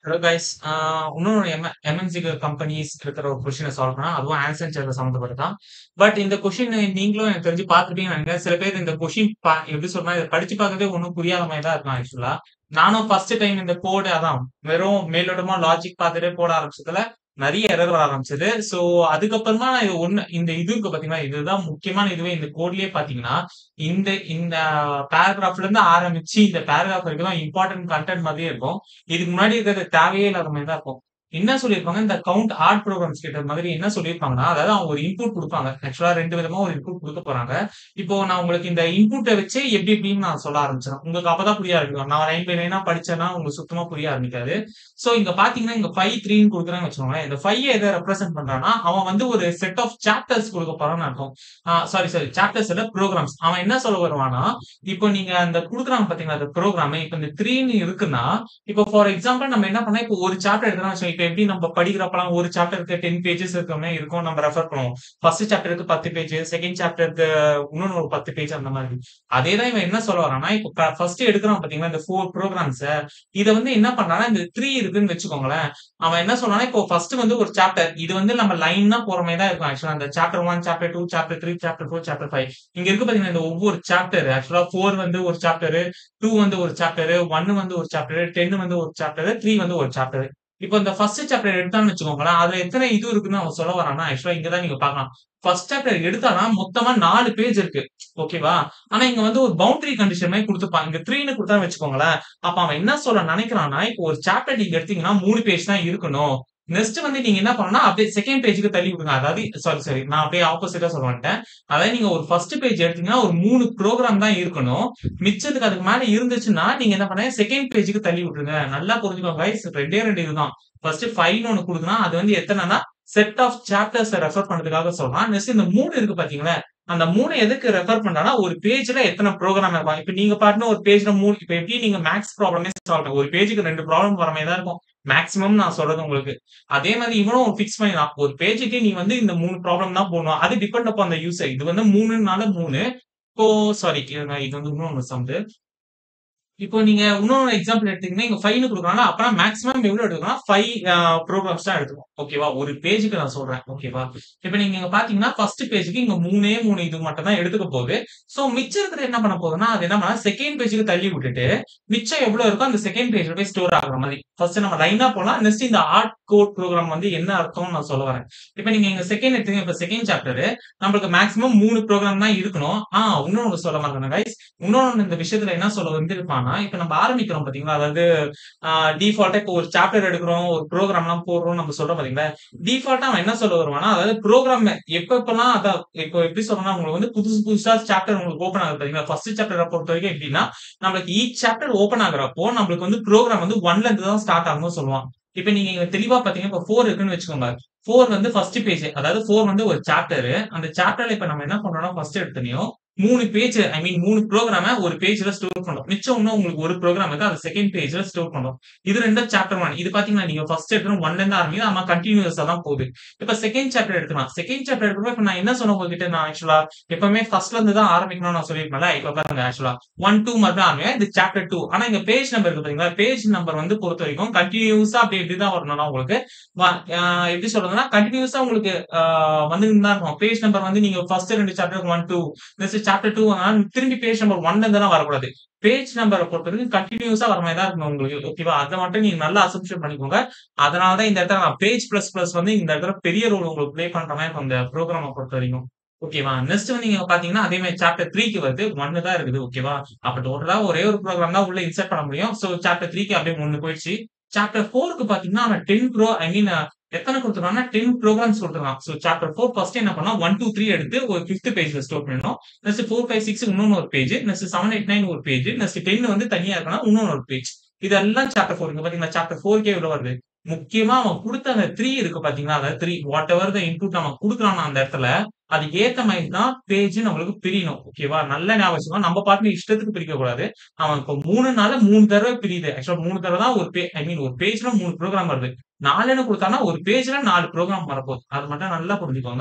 Hello guys. ஆ இன்னொரு M MNC companies இருக்கிற ஒரு கொஸ்டின சால்வ் பண்ணா, அதுவும் ஆக்சென்ச்சர்ல சம்மந்தப்பட்டது தான். பட் இந்த கொஸ்டின் நீங்களும் எனக்கு தெரிஞ்சு பார்த்துருப்பீங்கன்னு நெனைக்கிறேன். சில பேர் இந்த கொஸ்டின் ப எப்படி சொல்றதுன்னா, இத படிச்சு பார்க்கறதே ஒண்ணும் புரியாத மாரி தான் இருக்கும் ஆக்சுவலா. நானும் ஃபர்ஸ்ட் டைம் இந்த கோட் அதான் வெறும் மேலோட்டமா லாஜிக் பார்த்துட்டே போட ஆரம்பிச்சதுல, நெறைய எரர் வர ஆரம்பிச்சது. ஸோ அதுக்கப்புறமா நான் இது ஒண்ணு இந்த இது இருக்கு பார்த்தீங்களா, இதுதான் முக்கியமான இதுவே இந்த கோட்லயே பார்த்தீங்கன்னா, இந்த இந்த பேராகிராஃப்ல இருந்து ஆரம்பிச்சு இந்த பேராகிராஃப் வரைக்கும் தான் இம்பார்ட்டன்ட் கன்டென்ட் மாதிரியே இருக்கும். இதுக்கு முன்னாடி இருக்கிறது தேவையே இல்லாத மாரி தான் இருக்கும். என்ன சொல்லியிருப்பாங்க, இந்த கவுண்ட் ஆட் புரோகிராம்ஸ் கிட்ட மாதிரி என்ன சொல்லியிருப்பாங்கன்னா, அதாவது அவங்க ஒரு இன்புட் குடுப்பாங்க. ஆக்சுவலா 2 விதமா ஒரு இன்புட் குடுக்கப் போறாங்க. இப்போ நான் உங்களுக்கு இந்த இன்புட்ட வச்சு எப்டி எப்டின்னு நான் சொல்ல ஆரம்பிச்சுருவேன். உங்களுக்கு அப்பதான் புரிய ஆரம்பிக்கும். நான் லைன் பை லைனா படிச்சேன்னா உங்களுக்கு சுத்தமா புரிய ஆரம்பிக்காது. ஸோ இங்க பார்த்தீங்கன்னா, இங்க 5, 3ன்னு குடுக்குறாங்கன்னு வச்சுக்கோங்களேன். இந்த 5 எத ரெப்ரசன்ட் பண்றான்னா, அவன் வந்து ஒரு செட் ஆஃப் சாப்டர்ஸ் குடுக்கப் போறான்னு அர்த்தம். ஆ சாரி, சாரி சாப்டர்ஸ் இல்ல புரோகிராம்ஸ். அவன் என்ன சொல்ல வருவான்னா, இப்போ நீங்க அந்த குடுக்குறாங்க பார்த்தீங்களா, அந்த புரோகிராம் இப்ப இந்த 3ன்னு இருக்குன்னா, இப்போ ஃபார் எக்ஸாம்பிள் நம்ம என்ன பண்ணலாம், இப்போ ஒரு சாப்டர் எடுக்கிறோம்னு வச்சுக்கோங்க. இப்ப எப்படி நம்ம படிக்கிறப்பலாம் ஒரு சாப்டருக்கு 10 பேஜஸ் இருக்கிற மாரி இருக்கும். நம்ம ரெஃபர் பண்ணுவோம். ஃபர்ஸ்ட் சாப்டருக்கு 10 பேஜ், செகண்ட் சாப்டருக்கு இன்னொன்னு ஒரு 10 பேஜ் அந்த மாதிரி. அதே தான் இவன் என்ன சொல்ல வரான்னா, இப்போ க ஃபர்ஸ்ட் எடுக்குறான் பார்த்தீங்களா, இந்த 4 புரோகிராம்ஸ இத வந்து என்ன பண்றான்னா, இந்த 3 இருக்குன்னு வச்சுக்கோங்களேன். அவன் என்ன சொல்றான்னா, இப்போ ஃபர்ஸ்ட் வந்து ஒரு சாப்டர். இது வந்து நம்ம லைனா போற மாரி தான் இருக்கும் ஆக்சுவலா. அந்த chapter 1, chapter 2, chapter 3, chapter 4, chapter 5 இங்க இருக்கு பார்த்தீங்களா, இந்த ஒவ்வொரு சாப்டர் ஆக்சுவலா 4 வந்து ஒரு சாப்டரு, 2 வந்து ஒரு சாப்டரு, 1 வந்து ஒரு சாப்டரு, 10 வந்து ஒரு சாப்டரு, 3 வந்து ஒரு சாப்டரு. இப்போ இந்த ஃபர்ஸ்ட் சாப்டர் எடுத்தான்னு வச்சுக்கோங்களேன், அதுல எத்தன இது இருக்குன்னு அவன் சொல்ல வரான்னா, ஆக்சுவலா இங்க தான் நீங்க பார்க்கலாம். ஃபர்ஸ்ட் சாப்டர் எடுத்தான்னா மொத்தமா 4 பேஜ் இருக்கு. ஓகேவா? ஆனா இங்க வந்து ஒரு பவுண்டரி கண்டிஷன் மாரி குடுத்துருப்பான். இங்க 3ன்னு குடுத்தான்னு வச்சுக்கோங்களேன். அப்ப அவன் என்ன சொல்ல நெனைக்கிறான்னா, இப்போ ஒரு சாப்டர் நீங்க எடுத்தீங்கன்னா 3 பேஜ் தான் இருக்கணும். நெக்ஸ்ட் வந்து நீங்க என்ன பண்ணணும்னா, அப்படியே செகண்ட் பேஜ்க்கு தள்ளி விடுங்க. அதாவது சாரி, சாரி நான் அப்படியே ஆப்போசிட்டா சொல்ல வந்துட்டேன். அதாவது நீங்க ஒரு ஃபர்ஸ்ட் பேஜ் எடுத்தீங்கன்னா, ஒரு 3 புரோகிராம் தான் இருக்கணும். மிச்சத்துக்கு அதுக்கு மேல இருந்துச்சுன்னா, நீங்க என்ன பண்ணுங்க, செகண்ட் பேஜ்க்கு தள்ளி விட்டுருங்க. நல்லா புரிஞ்சுக்கோங்க கைஸ். 2டே 2 இதுதான். ஃபர்ஸ்ட் 5ன்னு ஒண்ணு குடுக்குறான். அது வந்து எத்தனன்னா, செட் ஆஃப் சாப்டர்ஸ ரெஃபர் பண்றதுக்காக சொல்றான். நெக்ஸ்ட் இந்த 3 இருக்கு பார்த்தீங்களா, அந்த 3 எதுக்கு ரெஃபர் பண்றான்னா, ஒரு பேஜ்ல எத்தன புரோகிராம் இருக்கும். இப்ப நீங்க பாட்டுன்னு ஒரு பேஜ்ல 3 இப்ப எப்படி நீங்க மேத்ஸ் ப்ராப்ளமே சால்வ் பண்ண ஒரு பேஜ்க்கு 2 ப்ராப்ளம் வர மாரி தான் இருக்கும். மேக்ஸிமம் நான் சொல்றது உங்களுக்கு. அதே மாரி இவனும் ஃபிக்ஸ் பண்ணிருக்கான். ஒரு பேஜ்க்கு நீ வந்து இந்த 3 ப்ராப்ளம் தான் போடணும். அது டிபெண்ட் அப்பான் த யூசர். இது வந்து 3னால 3 இப்போ சாரி இருங்க இது வந்து இன்னொன்னு சம்து. இப்போ நீங்க இன்னொரு எக்ஸாம்பிள் எடுத்தீங்கன்னா, இங்க 5ன்னு குடுக்குறான்ல, அப்பனா மேக்ஸிமம் எவ்வளோ எடுக்கணும்னா 5 ஆ புரோகிராம்ஸ் தான் எடுக்கணும். ஓகேவா? ஒரு பேஜ்க்கு நான் சொல்றேன். ஓகேவா? இப்ப நீங்க இங்க பார்த்தீங்கன்னா, ஃபர்ஸ்ட் பேஜ்க்கு இங்க 3ஏ 3 இது மட்டும் தான் எடுத்துக்க போகுது. ஸோ மிச்சம் இருக்கிறது என்ன பண்ண போகுதுன்னா, அது என்ன பண்ணா செகண்ட் பேஜ்க்கு தள்ளி விட்டுட்டு, மிச்சம் எவ்வளோ இருக்கோ அந்த செகண்ட் பேஜ்ல போய் ஸ்டோர் ஆகுற மாரி. ஃபர்ஸ்ட் நம்ம லைனா போலாம். நெக்ஸ்ட் இந்த ஆர்ட் கோட் புரோகிராம் வந்து என்ன அர்த்தம்னு நான் சொல்ல வரேன். இப்ப நீங்க இங்க செகண்ட் எடுத்தீங்க. இப்ப செகண்ட் சாப்டரு நம்மளுக்கு மேக்ஸிமம் 3 புரோகிராம் தான் இருக்கணும். ஆ இன்னொன்னு சொல்ல மறந்துட்டேன் கைஸ். இன்னொன்னு இந்த விஷயத்துல என்ன சொல்ல வந்திருப்பான்னா, இப்ப நம்ம ஆரம்பிக்கிறோம் பார்த்தீங்களா, அதாவது ஆ டிஃபால்ட்டா இப்போ ஒரு சாப்டர் எடுக்கிறோம், ஒரு புரோகிராம்லாம் போடுறோம்னு நம்ம சொல்றோம் பார்த்தீங்களா, டிஃபால்ட்டா அவன் என்ன சொல்ல வருவான்னா, அதாவது புரோகிராம் எப்ப எப்பலாம் அதான் இப்போ எப்படி சொல்றேன்னா, உங்களுக்கு வந்து புதுசு புதுசா சாப்டர் உங்களுக்கு ஓப்பன் ஆகுது பார்த்தீங்களா, ஃபர்ஸ்ட் சாப்டர பொறுத்தவரைக்கும் எப்படின்னா, நம்மளுக்கு ஈச் சாப்டர் ஓப்பன் ஆகுறப்போ, நம்மளுக்கு வந்து புரோகிராம் வந்து 1ல இருந்து தான் ஸ்டார்ட் ஆகும்னு சொல்லுவான். இப்ப நீங்க இங்க தெளிவா பார்த்தீங்கன்னா, இப்ப 4 இருக்குன்னு வச்சுக்கோங்க. 4 வந்து ஃபர்ஸ்ட் பேஜ். அதாவது 4 வந்து ஒரு சாப்டரு. அந்த சாப்டர்ல இப்ப நம்ம என்ன பண்றோம்னா, ஃபர்ஸ்ட் எடுத்தோனயும் 3 பேஜ் ஐ மீன் 3 புரோகிராம ஒரு பேஜ்ல ஸ்டோர் பண்றோம். மிச்சம் இன்னும் உங்களுக்கு ஒரு புரோகிராம் இருக்கு. அத செகண்ட் பேஜ்ல ஸ்டோர் பண்றோம். இது 2ம் சாப்டர் 1. இது பார்த்தீங்கன்னா, நீங்க ஃபர்ஸ்ட் எடுத்தோன 1ல இருந்து ஆரம்பிக்குது. ஆமா கன்டினியூஸா தான் போகுது. இப்ப செகண்ட் சாப்டர் எடுத்துக்கலாம். செகண்ட் சாப்டர் எடுக்கிறப்ப இப்ப நான் என்ன சொன்னேன் உங்ககிட்ட நான் ஆக்சுவலா எப்பவுமே ஃபர்ஸ்ட்ல இருந்து தான் ஆரம்பிக்கணும்னு நான் சொல்லியிருப்பேன்ல. இப்ப பாருங்க ஆக்சுவலா 1, 2 மாதிரி தான் ஆரம்பிக்கும். இது சாப்டர் 2. ஆனா இங்க பேஜ் நம்பர் இருக்கு பார்த்தீங்களா, பேஜ் நம்பர் வந்து பொறுத்தவரைக்கும் கன்டினியூஸா அப்படி இப்படி தான் வரணும்னா உங்களுக்கு வ ஆ எப்படி சொல்றதுன்னா, கன்டினியூஸா உங்களுக்கு ஆ வந்துன்னு தான் இருக்கும். பேஜ் நம்பர் வந்து நீங்க ஃபர்ஸ்ட் 2 சாப்டருக்கு 1, 2 நெக்ஸ்ட் சாப்டர் 2 வந்தா திரும்பி பேஜ் நம்பர் 1ல இருந்துலாம் வரக்கூடாது. பேஜ் நம்பர பொறுத்தவரைக்கும் கன்டினியூஸா வர மாரி தான் இருக்கணும் உங்களுக்கு. ஓகேவா? அத மட்டும் நீங்க நல்லா அசம்ப்ஷன் பண்ணிக்கோங்க. அதனால தான் இந்த இடத்துல நான் பேஜ் பிளஸ் பிளஸ் வந்து இந்த இடத்துல பெரிய ரோல் உங்களுக்கு ப்ளே பண்ற மாரி இருக்கும் இந்த புரோகிராம பொறுத்தவரைக்கும். ஓகேவா? நெக்ஸ்ட் வந்து நீங்க பார்த்தீங்கன்னா, அதே மாரி சாப்டர் 3க்கு வருது. 1 தான் இருக்குது. ஓகேவா? அப்ப டோட்டலா ஒரே ஒரு புரோகிராம் தான் உள்ள இன்சர்ட் பண்ண முடியும். ஸோ சாப்டர் 3க்கு அப்படியே 1 போயிடுச்சு. சாப்டர் 4க்கு பார்த்தீங்கன்னா, அவன் 10 ப்ரோ ஐ மீன் எத்தன குடுத்துருக்கான்னா 10 புரோகிராம்ஸ் குடுத்துருக்கான். ஸோ சாப்டர் 4 ஃபர்ஸ்ட் என்ன பண்ணா 1, 2, 3 எடுத்து ஒரு 5த் பேஜ்ல ஸ்டோர் பண்ணணும். நெக்ஸ்ட் 4, 5, 6க்கு இன்னொன்னு ஒரு பேஜ். நெக்ஸ்ட் 7, 8, 9 ஒரு பேஜ். நெக்ஸ்ட் 10 வந்து தனியா இருக்குன்னா இன்னொன்னு ஒரு பேஜ். இதெல்லாம் சாப்டர் 4 இங்க பார்த்தீங்களா, சாப்டர் 4க்கே இவ்வளோ வருது. முக்கியமா அவன் குடுத்த அந்த 3 இருக்கு பார்த்தீங்களா, அதாவது 3 வாட் எவர் த இன்புட் அவன் குடுக்குறானோ அந்த இடத்துல, அதுக்கு ஏத்த மாரி தான் பேஜ் நம்மளுக்கு பிரியணும். ஓகேவா? நல்லா ஞாபகம் வச்சுக்கோங்க. நம்ம பாட்டுன்னு இஷ்டத்துக்கு பிரிக்கக் கூடாது. அவன் இப்போ 3னால 3 தடவ பிரியுது. ஆக்சுவலா 3 தடவ தான் ஒரு பே ஐ மீன் ஒரு பேஜ்ல 3 புரோகிராம் வருது. 4ன்னு குடுத்தான்னா ஒரு பேஜ்ல 4 புரோகிராம் வரப்போகுது. அது மட்டும் நல்லா புரிஞ்சுக்கோங்க.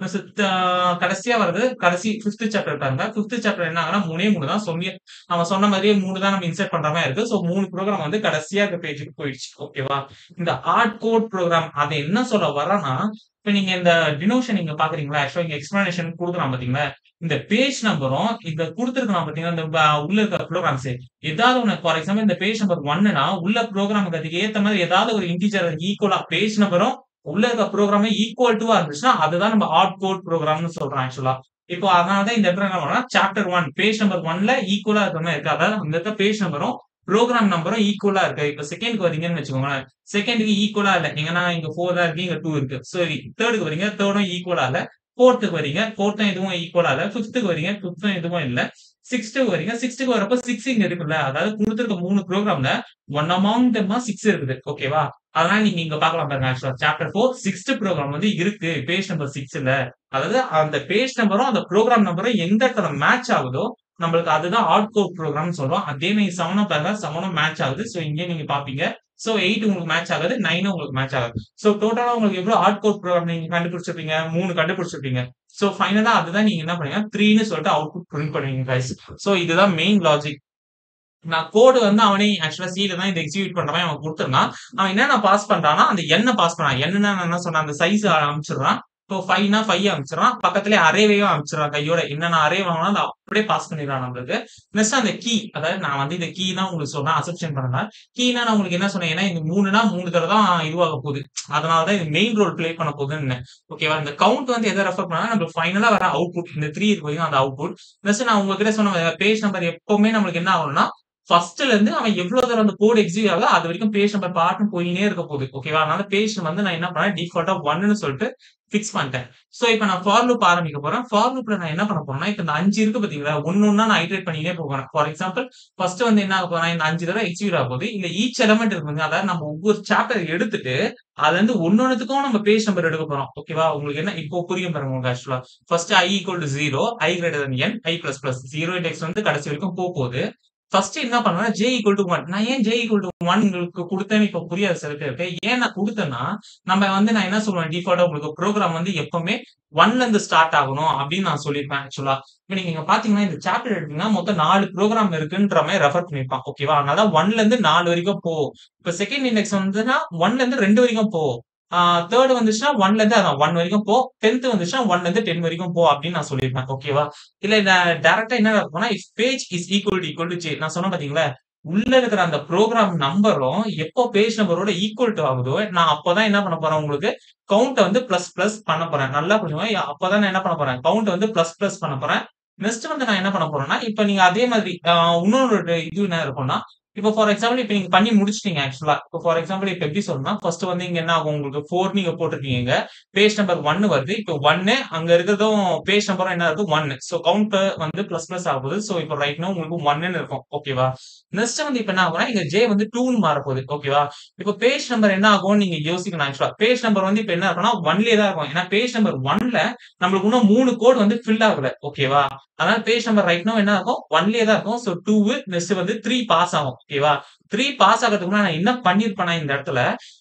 பிளஸ் கடைசியா வருது கடைசி ஃபிஃப்த் சாப்டர் பாருங்க ஃபிஃப்த் சாப்டர் என்ன ஆகுனா மூணே மூணு தான் சொல்லி நம்ம சொன்ன மாதிரியே மூணு தான் நம்ம இன்சர்ட் பண்ற மாதிரி இருக்கு ஸோ மூணு ப்ரோக்ராம் வந்து கடைசியா இருக்க பேஜுக்கு போயிடுச்சு ஓகேவா இந்த ஆர்ட் கோட் ப்ரோக்ராம் அதை என்ன சொல்ல வரேன்னா இப்ப நீங்க இந்த டினோஷன் நீங்க பாக்குறீங்களா ஆக்சுவலா இங்க எக்ஸ்பிளனேஷன் கொடுக்குறான் பாத்தீங்களா இந்த பேஜ் நம்பரும் இந்த கொடுத்துருக்கான் பாத்தீங்கன்னா இந்த ப- உள்ள இருக்க ப்ரோக்ராம்ஸ் ஏதாவது ஒண்ணு ஃபார் எக்ஸாம்பிள் இந்த பேஜ் நம்பர் ஒன்னுனா உள்ள ப்ரோக்ராமுக்கு அதுக்கு ஏத்த மாதிரி ஏதாவது ஒரு இன்டிஜர் ஈக்குவலா பேஜ் நம்பரும் உள்ள இருக்க ப்ரோக்ராமே ஈக்குவல் டுவா இருந்துச்சுன்னா அதுதான் நம்ம ஆர்ட் கோட் ப்ரோக்ராம்னு சொல்றோம் ஆக்சுவலா இப்போ அதனாலதான் இந்த இடத்துல என்ன பண்ணா சாப்டர் ஒன் பேஜ் நம்பர் ஒன்ல ஈக்குவலா இருக்கிற மாதிரி இருக்கு அதாவது அந்த இருக்க பேஜ் நம்பரும் ப்ரோக்ராம் நம்பரும் ஈக்குவலா இருக்கு இப்ப செகண்ட்க்கு வரீங்கன்னு வச்சுக்கோங்களேன் செகண்டுக்கு ஈக்குவலா இல்ல எங்கன்னா இங்க ஃபோர் தான் இருக்கு இங்க டூ இருக்கு சரி தேர்டுக்கு வரீங்க தேர்டும் ஈக்குவலா இல்ல ஃபோர்த்துக்கு வரீங்க ஃபோர்த்தும் இதுவும் ஈக்குவலா இல்ல ஃபிஃப்த்துக்கு வரீங்க ஃபிஃப்த்தும் இதுவும் இல்ல சிக்ஸ்த்துக்கு வரீங்க சிக்ஸ்த்துக்கு வரப்ப சிக்ஸ் இங்க இருக்குல்ல அதாவது கொடுத்துருக்க மூணு ப்ரோக்ராம்ல ஒன் அமௌங் தம்மா சிக்ஸ் இருக்குது ஓகேவா அதனால நீங்க இங்க பார்க்கலாம் பாருங்க ஆக்சுவலா சாப்டர் ஃபோர் சிக்ஸ்த் ப்ரோக்ராம் வந்து இருக்கு பேஜ் நம்பர் சிக்ஸ்ல அதாவது அந்த பேஜ் நம்பரும் அந்த ப்ரோக்ராம் நம்பரும் எந்த இடத்துல மேட்ச் ஆகுதோ நம்மளுக்கு அதுதான் ஆட் கோட் ப்ரோக்ராம் சொல்றோம் அதே மாதிரி செவனும் பாருங்க செவனும் மேட்ச் ஆகுது ஸோ இங்கே நீங்க பாப்பீங்க ஸோ எயிட் உங்களுக்கு மேட்ச் ஆகுது நைனும் உங்களுக்கு மேட்ச் ஆகுது ஸோ டோட்டலா உங்களுக்கு எவ்வளவு ஆட் கோட் ப்ரோக்ராம் நீங்க கண்டுபிடிச்சிருப்பீங்க மூணு கண்டுபிடிச்சிருப்பீங்க ஸோ ஃபைனலா அதுதான் நீங்க என்ன பண்ணுவீங்க த்ரீன்னு சொல்லிட்டு அவுட்புட் பிரிண்ட் பண்ணுவீங்க கைஸ் ஸோ இதுதான் மெயின் லாஜிக் நான் கோடு வந்து அவனே ஆக்சுவலா சீல தான் இந்த எக்ஸிக்யூட் பண்ற மாதிரி அவன் கொடுத்துருந்தான் அவன் என்னென்ன பாஸ் பண்றான்னா அந்த எண்ணை பாஸ் பண்ணான் என்னன்னா நான் என்ன சொன்ன அந்த சைஸ் அனுப்பிச்சிடுறான் இப்போ ஃபைவ்னா ஃபைவ் அனுப்பிச்சிடறான் பக்கத்துலயே அரேவையும் அனுப்பிச்சிடறான் கையோட என்னென்ன அரே வாங்கினா அதை அப்படியே பாஸ் பண்ணிடுறான் நம்மளுக்கு நெக்ஸ்ட் அந்த கீ அதாவது நான் வந்து இந்த கீ தான் உங்களுக்கு சொன்னேன் அசப்ஷன் பண்ணேன் கீனா நான் உங்களுக்கு என்ன சொன்னேன் ஏன்னா இந்த மூணுனா மூணு தடவை தான் இதுவாக போகுது அதனாலதான் இது மெயின் ரோல் ப்ளே பண்ண போகுதுன்னு ஓகேவா இந்த கவுண்ட் வந்து எதை ரெஃபர் பண்ணா நம்மளுக்கு ஃபைனலா வர அவுட்புட் இந்த த்ரீ இருக்கு பாத்தீங்களா, அந்த அவுட்புட் நெக்ஸ்ட் நான் உங்ககிட்ட சொன்ன பேஜ் நம்பர் எப்பவுமே நம்மளுக்கு என்ன ஆகும்னா ஃபர்ஸ்ட்ல இருந்து அவன் எவ்வளவு தூரம் அந்த கோட் எக்ஸிக்யூட் ஆகுதோ அது வரைக்கும் பேஜ் நம்பர் பாட்டு போயினே இருக்க போகுது ஓகேவா அதனால பேஜ் வந்து நான் என்ன பண்ணேன் டிஃபால்ட்டா ஒன்னு சொல்லிட்டு ஃபிக்ஸ் பண்ணிட்டேன் சோ இப்போ நான் ஃபார் லூப் ஆரம்பிக்க போறேன் ஃபார் லூப்ல நான் என்ன பண்ண போறேன்னா இப்போ இந்த அஞ்சு இருக்கு பாத்தீங்களா ஒன்னு ஒன்னா நான் ஐட்ரேட் பண்ணினே போகிறேன் ஃபார் எக்ஸாம்பிள் ஃபர்ஸ்ட் வந்து என்ன ஆக போறேன் இந்த அஞ்சு தடவை எக்ஸிக்யூட் ஆக போகுது இல்ல ஈச் எலமெண்ட் இருக்குங்க அதாவது நம்ம ஒவ்வொரு சாப்டர் எடுத்துட்டு அதுல இருந்து ஒன்னொன்னுக்கும் நம்ம பேஜ் நம்பர் எடுக்க போறோம் ஓகேவா உங்களுக்கு என்ன இப்போ புரியும் பாருங்க உங்களுக்கு ஆக்சுவலா first I equal to zero I greater than N I plus plus zero index வந்து கடைசி வரைக்கும் போக போகுது ஃபர்ஸ்ட் என்ன பண்ணுவேன் ஜே ஈக்குவல் டு ஒன் நான் ஏன் ஜே ஈக்குவல் டு ஒன் உங்களுக்கு கொடுத்தேன்னு இப்போ புரியாது சில பேருக்கு ஏன் நான் கொடுத்தேன்னா நம்ம வந்து நான் என்ன சொல்லுவேன் டிஃபால்ட்டா உங்களுக்கு ப்ரோக்ராம் வந்து எப்பவுமே ஒன்ல இருந்து ஸ்டார்ட் ஆகணும் அப்படின்னு நான் சொல்லியிருப்பேன் ஆக்சுவலா இப்போ நீங்க இங்க பாத்தீங்கன்னா இந்த சாப்டர் எடுத்தீங்கன்னா மொத்தம் நாலு ப்ரோக்ராம் இருக்குன்ற மாதிரி ரெஃபர் பண்ணிருப்பான் ஓகேவா அதனால ஒன்ல இருந்து நாலு வரைக்கும் போ இப்போ செகண்ட் இண்டெக்ஸ் வந்துன்னா ஒன்ல இருந்து ரெண்டு வரைக்கும் போ தேர்ட் வந்துச்சுன்னா ஒன்ல இருந்து அதான் ஒன் வரைக்கும் போ டென்த் வந்துச்சுன்னா ஒன்ல இருந்து டென் வரைக்கும் போ அப்படின்னு நான் சொல்லியிருப்பேன் ஓகேவா இல்ல டேரக்டா என்ன இருக்கும்னா if page is equal to equal to J நான் சொன்னேன் பாத்தீங்களா உள்ள இருக்கிற அந்த ப்ரோக்ராம் நம்பரும் எப்போ பேஜ் நம்பரோட ஈக்குவல் டு ஆகுதோ நான் அப்பதான் என்ன பண்ண போறேன் உங்களுக்கு கவுண்ட் வந்து பிளஸ் பிளஸ் பண்ண போறேன் நல்லா புரிஞ்சுங்க அப்பதான் நான் என்ன பண்ண போறேன் கவுண்ட் வந்து பிளஸ் பிளஸ் பண்ண போறேன் நெக்ஸ்ட் வந்து நான் என்ன பண்ண போறேன்னா இப்ப நீங்க அதே மாதிரி ஆஹ் இன்னொரு இது என்ன இருக்கும்னா இப்போ ஃபார் எக்ஸாம்பிள் இப்போ நீங்க பண்ணி முடிச்சிட்டீங்க ஆக்சுவலா இப்போ ஃபார் எக்ஸாம்பிள் இப்போ எப்படி சொல்லணும்னா ஃபர்ஸ்ட் வந்து இங்க என்ன ஆகும் உங்களுக்கு ஃபோர் நீங்க போட்டிருக்கீங்க பேஜ் நம்பர் ஒன்னு வருது இப்போ ஒன்னு அங்க இருக்கிறதும் பேஜ் நம்பரும் என்ன இருக்கு ஒன்னு ஸோ கவுண்ட் வந்து பிளஸ் பிளஸ் ஆகுது ஸோ இப்போ ரைட்னா உங்களுக்கு ஒன்னு இருக்கும் ஓகேவா நெக்ஸ்ட் வந்து இப்போ என்ன ஆகும்னா இங்க ஜே வந்து டூன்னு மாறப்போகுது ஓகேவா இப்போ பேஜ் நம்பர் என்ன ஆகும்னு நீங்க யோசிக்கணும் ஆக்சுவலா பேஜ் நம்பர் வந்து இப்போ என்ன இருக்கும்னா ஒன்லயே தான் இருக்கும் ஏன்னா பேஜ் நம்பர் ஒன்ல நம்மளுக்கு இன்னும் மூணு கோட் வந்து ஃபில் ஆகல ஓகேவா அதனால பேஜ் நம்பர் ரைட் நோ என்ன இருக்கும் ஒன்லயே தான் இருக்கும் ஸோ டூ நெக்ஸ்ட் வந்து த்ரீ பாஸ் ஆகும் ஓகேவா த்ரீ பாஸ் ஆகிறதுக்கு முன்னாடி நான் என்ன பண்ணிருப்பேன்னா இந்த இடத்துல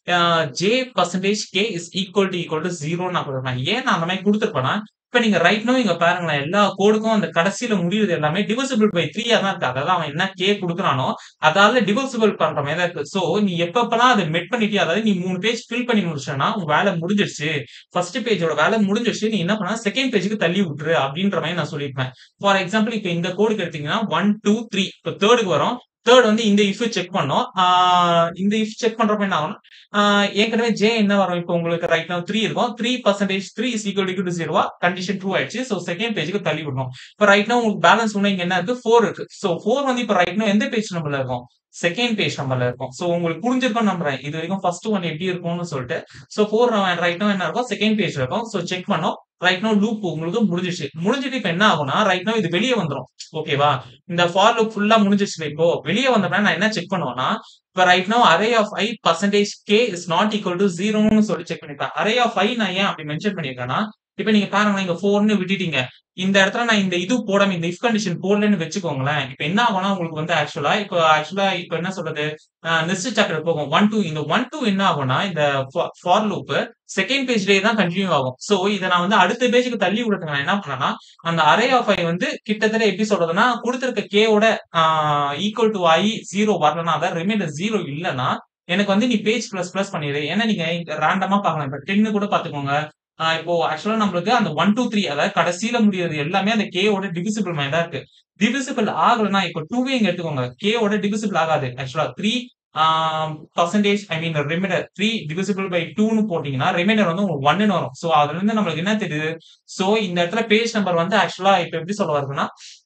J percentage K is equal to equal to zero நான் கொடுப்பேன் ஏன் நான் அந்த மாதிரி கொடுத்துருப்பேன்னா இப்ப நீங்க ரைட் நோ இங்க பாருங்களேன் எல்லா கோடுக்கும் அந்த கடைசியில முடியுது எல்லாமே டிவிசிபிள் பை த்ரீயா தான் இருக்கு அதாவது அவன் என்ன கே கொடுக்குறானோ அதாவது டிவிசிபிள் பண்ற மாதிரி தான் இருக்கு சோ நீ எப்பப்பெல்லாம் அதை மெட் பண்ணிட்டு அதாவது நீ மூணு பேஜ் ஃபில் பண்ணி முடிச்சனா உன் வேலை முடிஞ்சிருச்சு ஃபர்ஸ்ட் பேஜோட வேலை முடிஞ்சிருச்சு நீ என்ன பண்ணா செகண்ட் பேஜுக்கு தள்ளி விட்டுரு அப்படின்ற மாதிரி நான் சொல்லியிருப்பேன் ஃபார் எக்ஸாம்பிள் இப்ப இந்த கோடுக்கு எடுத்தீங்கன்னா ஒன் டூ த்ரீ இப்போ தேர்டுக்கு வரும் தேர்ட் வந்து இந்த இஃப் செக் பண்ணோம் ஆஹ் இந்த இஃப் செக் பண்றப்ப என்ன ஆகும் ஆஹ் ஏற்கனவே ஜே என்ன வரும் இப்போ உங்களுக்கு ரைட் now த்ரீ இருக்கும் three percentage three is equal to ஜீரோவா கண்டிஷன் ட்ரூ ஆயிடுச்சு ஸோ செகண்ட் பேஜுக்கு தள்ளி விடணும் இப்போ ரைட் now உங்களுக்கு பேலன்ஸ் ஒன்று இங்க என்ன இருக்கு ஃபோர் இருக்கு ஸோ ஃபோர் வந்து இப்போ ரைட் now எந்த பேஜ் நம்பர்ல இருக்கும் செகண்ட் பேஜ் நம்பர்ல இருக்கும் ஸோ உங்களுக்கு புரிஞ்சிருக்கும் நம்புறேன் இது வரைக்கும் ஃபர்ஸ்ட் ஒன் எப்படி இருக்கும்னு சொல்லிட்டு ஸோ ஃபோர் ரைட் now என்ன இருக்கும் செகண்ட் பேஜ் இருக்கும் ஸோ செக் பண்ணோம் ரைட் now லூப் உங்களுக்கு முடிஞ்சிச்சு முடிஞ்சிட்டு இப்போ என்ன ஆகும்னா ரைட் now இது வெளியே வந்துரும் ஓகேவா இந்த ஃபார் லூப் ஃபுல்லா முடிஞ்சிச்சு இப்போ வெளியே வந்தோம்னா நான் என்ன செக் பண்ணுவேன்னா இப்போ right now array of I percentage K is not equal to ஜீரோன்னு சொல்லி செக் பண்ணிருக்கேன் அரே ஆஃப் ஐ நான் ஏன் அப்படி மென்ஷன் பண்ணிருக்கேன்னா இப்ப நீங்க பாருங்களேன் இங்க 4ன்னு விட்டுட்டீங்க. இந்த இடத்துல நான் இந்த இது போடாம இந்த இஃப் கண்டிஷன் போடலன்னு வச்சுக்கோங்களேன். இப்ப என்ன ஆகும்னா உங்களுக்கு வந்து ஆக்சுவலா இப்ப ஆக்சுவலா இப்ப என்ன சொல்றது? அ நெக்ஸ்ட் சாப்டர் போகும். 1, 2 இந்த 1, 2 என்ன ஆகும்னா, இந்த ஃபா ஃபார் லூப் செகண்ட் பேஜ்லயே தான் கன்டின்யூ ஆகும். சோ இத நான் வந்து அடுத்த பேஜ்க்கு தள்ளி விடுறதுக்கு நான் என்ன பண்ணேன்னா, அந்த அரே ஆஃப் i வந்து கிட்டத்தட்ட எப்படி சொல்றதுன்னா, குடுத்திருக்க k ஓட ஆ ஈக்குவல் டூ i 0 வரலன்னா, அதாவது ரிமைண்டர் 0 இல்லன்னா, எனக்கு வந்து நீ பேஜ் பிளஸ் பிளஸ் பண்ணிரு. ஏன்னா நீங்க ரேண்டமா பார்க்கலாம். இப்ப 10 கூட பார்த்துக்கோங்க. ஆ இப்போ ஆக்சுவலா நம்மளுக்கு அந்த 1, 2, 3 அதாவது கடைசியில முடியறது எல்லாமே அந்த k ஓட டிவிசிபிள் மாரி தான் இருக்கு. டிவிசிபிள் ஆகலன்னா, இப்ப 2 இங்க எடுத்துக்கோங்க. k ஓட டிவிசிபிள் ஆகாது. Actually 3 ah percentage I mean reminder 3 divisible by 2ன்னு போட்டீங்கன்னா, ரிமைண்டர் வந்து உங்களுக்கு 1ன்னு வரும். சோ அதுலருந்து நம்மளுக்கு என்ன தெரியுது? சோ இந்த இடத்துல பேஜ் நம்பர் வந்து ஆக்சுவலா இப்ப எப்படி சொல்ல வருதுன்னா,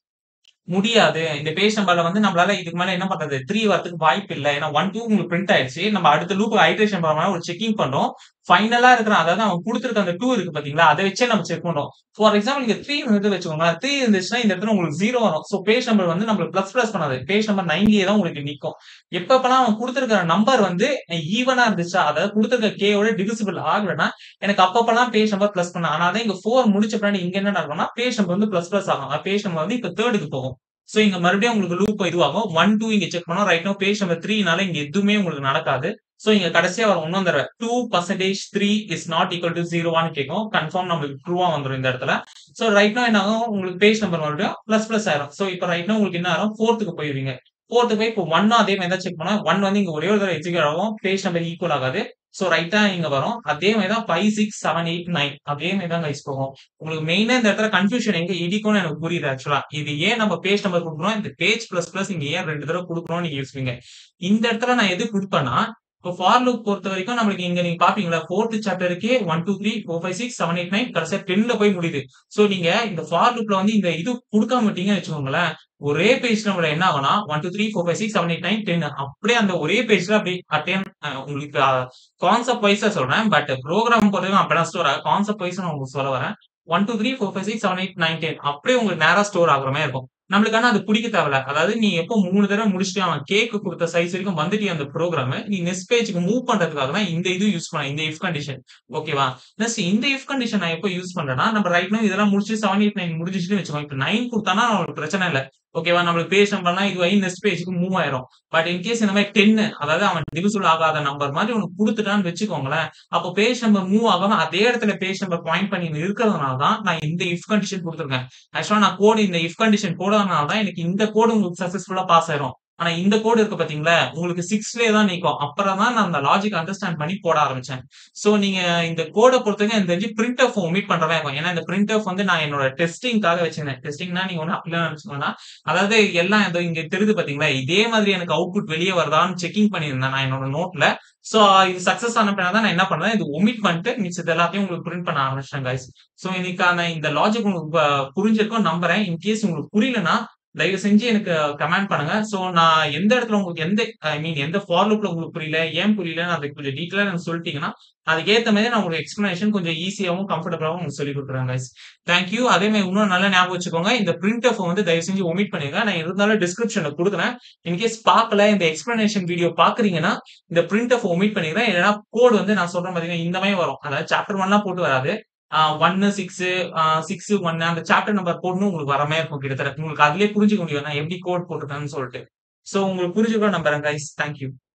முடியாது. இந்த பேஜ் நம்பர்ல வந்து நம்மளால இதுக்கு மேல என்ன பண்றது? 3 வரதுக்கு வாய்ப்பு இல்ல. ஏன்னா 1, 2 உங்களுக்கு பிரிண்ட் ஆயிருச்சு. நம்ம அடுத்த லூப் ஐட்ரேஷன் பண்ணும்போது ஒரு செக்கிங் பண்றோம். ஃபைனலா இருக்கிற அதாவது அவன் குடுத்திருக்க அந்த 2 இருக்கு பார்த்தீங்களா? அத வச்சே நம்ம செக் பண்றோம். ஃபார் எக்ஸாம்பிள் இங்க 3 இருந்தது வச்சுக்கோங்களேன். 3 இருந்துச்சுன்னா இந்த இடத்துல உங்களுக்கு 0 வரும். சோ பேஜ் நம்பர் வந்து நம்மளுக்கு பிளஸ் பிளஸ் பண்ணாது. பேஜ் நம்பர் 90 தான் உங்களுக்கு நிக்கும். எப்பப்பலாம் அவன் குடுத்திருக்கிற நம்பர் வந்து ஈவனா இருந்துச்சா, அதாவது குடுத்திருக்க k ஓட டிவிசிபிள் ஆகலன்னா, எனக்கு அப்பப்பலாம் பேஜ் நம்பர் பிளஸ் பண்ண அதனால தான் இங்க 4 முடிச்ச பின்னாடி இங்க என்ன நடக்கும்னா, பேஜ் நம்பர் வந்து பிளஸ் பிளஸ் ஆகும். பேஜ் நம்பர் வந்து இப்ப 3க்கு போகும். சோ இங்க மறுபடியும் உங்களுக்கு லூப் இதுவாகும். 1, 2 இங்க செக் பண்ணோம். ரைட் நவ் பேஜ் நம்பர் 3னால இங்க எதுவுமே உங்களுக்கு நடக்காது. சோ இங்க கடைசியா வரும் இன்னொரு தடவ 2% 3 இஸ் நாட் ஈக்குவல் டூ 0வான்னு கேட்கும். கன்ஃபார்ம் நம்மளுக்கு ட்ரூவா வந்துரும் இந்த இடத்துல. சோ ரைட் நவ் என்ன ஆகும்? உங்களுக்கு பேஜ் நம்பர் மறுபடியும் பிளஸ் பிளஸ் ஆயிரும். சோ இப்ப ரைட் நவ் உங்களுக்கு என்ன ஆகும்? 4த்துக்கு போயிருவீங்க. 4த்துக்கு போய் இப்போ 1ம் அதே மாரி தான் செக் பண்ணா 1 வந்து இங்க ஒரே ஒரு தடவ எக்ஸிக்யூட் ஆகும். பேஜ் நம்பர் ஈக்குவல் ஆகாது. சோ ரைட்டா இங்க வரும். அதே மாரி தான் 5, 6, 7, 8, 9 அதே மாரி தான் கைஸ் போகும். உங்களுக்கு மெயினா இந்த இடத்துல கன்ஃப்யூஷன் எங்க இடிக்கும்னு எனக்கு புரியுது ஆக்சுவலா. இது ஏன் நம்ம பேஜ் நம்பர் குடுக்குறோம்? இந்த பேஜ் பிளஸ் பிளஸ் இங்க ஏன் 2 தடவ குடுக்குறோம்னு நீங்க யோசிப்பீங்க. இந்த இடத்துல நான் எதுக்கு குடுப்பேன்னா, இப்போ ஃபார் லூப் பொறுத்தவரைக்கும் நம்மளுக்கு இங்க நீங்க பார்ப்பீங்களா 4த் சாப்டருக்கே 1, 2, 3, 4, 5, 6, 7, 8, 9 கடைசியா 10ல போய் முடியுது. சோ நீங்க இந்த ஃபார் லூப்ல வந்து இந்த இது குடுக்காம விட்டீங்கன்னு வச்சுக்கோங்களேன், ஒரே பேஜ் நம்பர்ல என்ன ஆகும்னா 1, 2, 3, 4, 5, 6, 7, 8, 9, 10 அப்படியே அந்த ஒரே பேஜ்ல அப்படியே அட்டெயின் அ உங்களுக்கு கான்செப்ட் வைஸா சொல்றேன். பட் புரோகிராம் பொறுத்தவரைக்கும் அப்படிதான் ஸ்டோர் ஆகும். கான்செப்ட் வைஸ் நான் உங்களுக்கு சொல்ல வரேன். 1, 2, 3, 4, 5, 6, 7, 8, 9, 10 அப்படியே உங்களுக்கு நேரா ஸ்டோர் ஆகுற மாரி இருக்கும். நம்மளுக்கு ஆனா அது புடிக்க தேவையில்ல. அதாவது நீ எப்போ 3 தடவ முடிச்சுட்டு அவன் கேக்கு குடுத்த சைஸ் வரைக்கும் வந்துட்டியா அந்த புரோகிராமு, நீ நெக்ஸ்ட் பேஜ்க்கு மூவ் பண்றதுக்காக தான் இந்த இது யூஸ் பண்ணேன். இந்த இஃப் கண்டிஷன். ஓகேவா? நெக்ஸ்ட் இந்த இஃப் கண்டிஷன் நான் எப்போ யூஸ் பண்றேன்னா, நம்ம ரைட் நவ் இதெல்லாம் முடிச்சு 7, 8, 9 முடிஞ்சுச்சுன்னு வச்சுக்கோங்க. இப்ப 9 குடுத்தான்னா நம்மளுக்கு பிரச்சனை இல்ல. ஓகேவா? நம்மளுக்கு பேஜ் நம்பர்லாம் இதுவாகி நெக்ஸ்ட் பேஜ்க்கு மூவ் ஆயிரும். பட் இன் கேஸ் இந்த மாரி 10 அதாவது அவன் டிவிசிபிள் ஆகாத நம்பர் மாரி உனக்கு குடுத்துட்டான்னு வச்சுக்கோங்களேன், அப்போ பேஜ் நம்பர் மூவ் ஆகாம அதே இடத்துல பேஜ் நம்பர் பாயிண்ட் பண்ணி இருக்கிறதுனால தான் நான் இந்த இஃப் கண்டிஷன் குடுத்துருக்கேன். ஆக்சுவலா நான் கோட் இந்த இஃப் கண்டிஷன் போடாதனால தான் எனக்கு இந்த கோடு உங்களுக்கு சக்சஸ்ஃபுல்லா பாஸ் ஆயிரும். ஆனா இந்த கோடு இருக்கு பார்த்தீங்களா, உங்களுக்கு 6லயே தான் நிக்கும். அப்புறம் தான் நான் அந்த லாஜிக் அண்டர்ஸ்டாண்ட் பண்ணி போட ஆரம்பிச்சேன். சோ நீங்க இந்த கோட பொறுத்தவரைக்கும் எனக்கு தெரிஞ்சு பிரிண்ட்எஃப் ஒமிட் பண்ற மாரி இருக்கும். ஏன்னா இந்த பிரிண்ட்எஃப் வந்து நான் என்னோட டெஸ்டிங்க்காக வச்சிருந்தேன். டெஸ்டிங்னா நீங்க ஒண்ணும் அப்படிலாம் நினைச்சுக்க வேண்டாம். அதாவது எல்லாம் இதோ இங்க தெரியுது பார்த்தீங்களா, இதே மாதிரி எனக்கு அவுட்புட் வெளிய வருதான்னு செக்கிங் பண்ணியிருந்தேன் நான் என்னோட நோட்ல. சோ இது சக்சஸ் ஆன பின்னாடி தான் நான் என்ன பண்ணேன், இது ஒமிட் பண்ணிட்டு மிச்சது எல்லாத்தையும் உங்களுக்கு பிரிண்ட் பண்ண ஆரம்பிச்சுட்டேன் கைஸ். சோ இன்னைக்கான இந்த லாஜிக் உங்களுக்கு ப புரிஞ்சிருக்கும்னு நம்புறேன். இன் கேஸ் உங்களுக்கு புரியலன்னா, தயவு செஞ்சு எனக்கு கமெண்ட் பண்ணுங்க. சோ நான் எந்த இடத்துல உங்களுக்கு எந்த ஐ மீன் எந்த ஃபார் லூப்ல உங்களுக்கு புரியல, ஏன் புரியலன்னு அத கொஞ்சம் டீட்டெயிலா எனக்கு சொல்லிட்டீங்கன்னா, அதுக்கு மாரி நான் உங்களுக்கு எக்ஸ்ப்ளனேஷன் கொஞ்சம் ஈஸியாவும், கம்ஃபர்டபுளாவும் உங்களுக்கு சொல்லிக் குடுக்குறேன் கைஸ். Thank you. அதே மாரி இன்னும் நல்லா ஞாபகம் வச்சுக்கோங்க. இந்த பிரிண்ட்எஃப் வந்து தயவு செஞ்சு ஒமிட் பண்ணிருங்க. நான் இருந்தாலும் டிஸ்கிரிப்ஷன்ல குடுக்குறேன். இன் கேஸ் பார்க்கல, இந்த எக்ஸ்ப்ளனேஷன் வீடியோ பார்க்குறீங்கன்னா, இந்த பிரிண்ட்எஃப் ஒமிட் பண்ணிருங்க. இல்லன்னா கோட் வந்து நான் சொல்றேன் பார்த்தீங்கன்னா, இந்த மாரி வரும். அதாவது சாப்டர் 1லாம் போட்டு வராது. ஆ 1, 6 ஆ 6, 1 அந்த சாப்டர் நம்பர் போட்ணும் உங்களுக்கு வர மாரி இருக்கும் கிட்டத்தட்ட. உங்களுக்கு அதிலேயே புரிஞ்சுக்க முடியும். நான் எப்படி கோட் போட்டிருக்கேன்னு சொல்ட்டு. சோ உங்களுக்கு புரிஞ்சிருக்கும்னு நம்புறேன் கைஸ். Thank you.